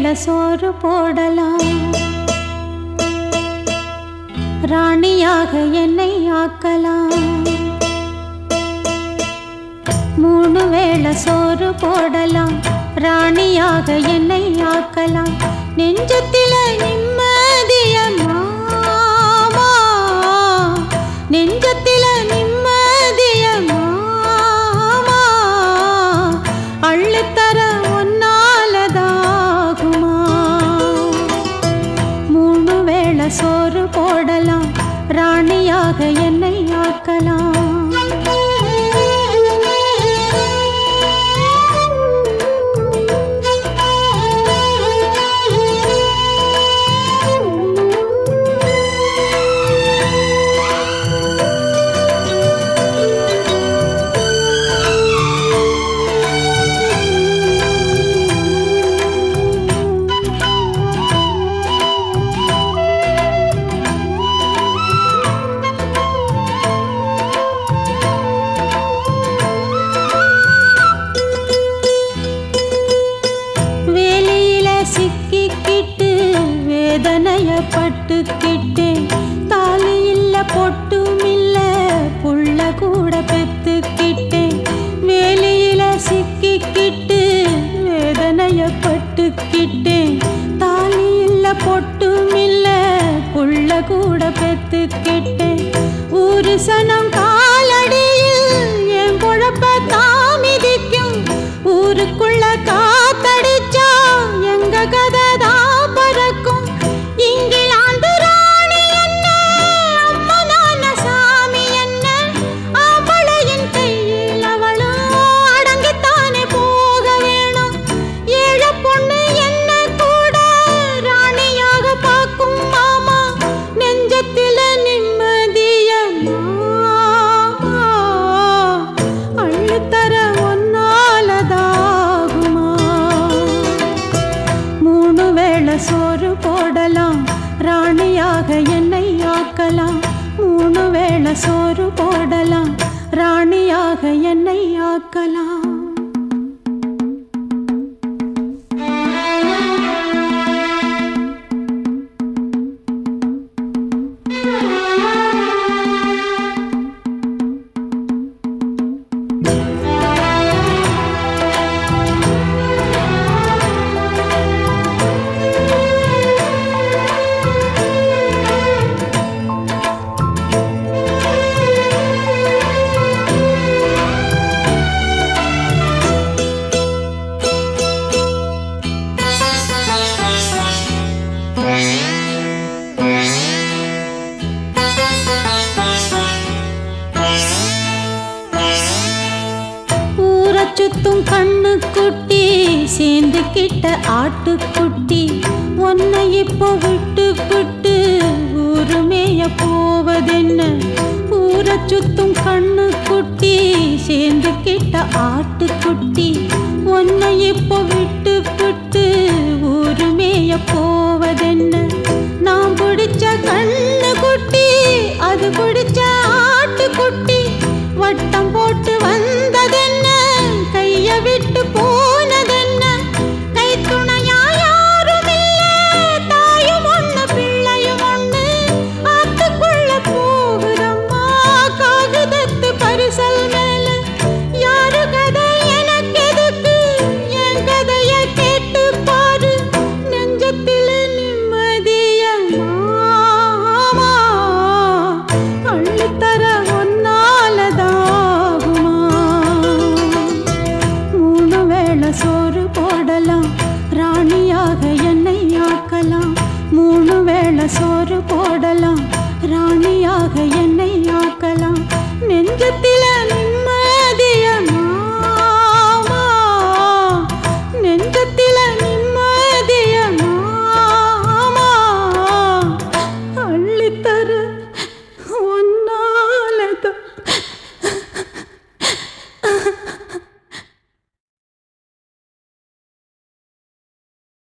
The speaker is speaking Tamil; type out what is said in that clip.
வேளை சோறு போடலாம் ராணியாக என்னை ஆக்கலாம் மூணு வேளை சோறு போடலாம் ராணியாக என்னை ஆக்கலாம் நெஞ்சத்தில நிம்மதிய மாமா நெஞ்சத்தில நிம்மதிய மாமா அள்ளித்தர ஒன்னாலதாகுமா மூணு வேளை சோறு போடலாம் ராணியாக என்னை ஆக்கலாம் வேலியில சிக்கிக்கிட்டு வேதனைய பட்டுக்கிட்டேன் தாலி இல்ல பொட்டும் இல்ல புள்ள கூட பெத்துக்கிட்டேன் வேலியில சிக்கிக்கிட்டு வேதனைய பட்டுக்கிட்டேன் தாலி இல்ல பொட்டும் இல்ல புள்ள கூட பெத்துக்கிட்டேன் ஒரு சனம் காலடியில் என் குழப்ப தாமிதிக்கும் ஊருக்குள்ள காத்தடிச்சா எங்க கதை தான் பறக்கும் இங்கிலாந்து ராணி என்ன அம்மனான சாமி என்ன அவளையின் கையில் அவளும் அடங்கித்தானே போக வேணும் ஏழ பொண்ணு என்ன கூட ராணியாக பார்க்கும் மாமா நெஞ்சத்தில நிம்மதிய மாமா அள்ளித்தர ஒன்னாலதாகுமா மூணு வேளை சோறு போடலாம் ராணியாக என்னை ஆக்கலாம் மூணு வேளை சோறு போடலாம் ராணியாக என்னை ஆக்கலாம் ஊரை சுத்தும் கண்ணு குட்டி சேர்ந்து கிட்ட ஆட்டுக்குட்டி உன்னை இப்போ விட்டு விட்டு ஊருமேய போவதென்ன ஊரை சுத்தும் கண்ணு குட்டி சேர்ந்து கிட்ட ஆட்டுக்குட்டி உன்னை இப்போ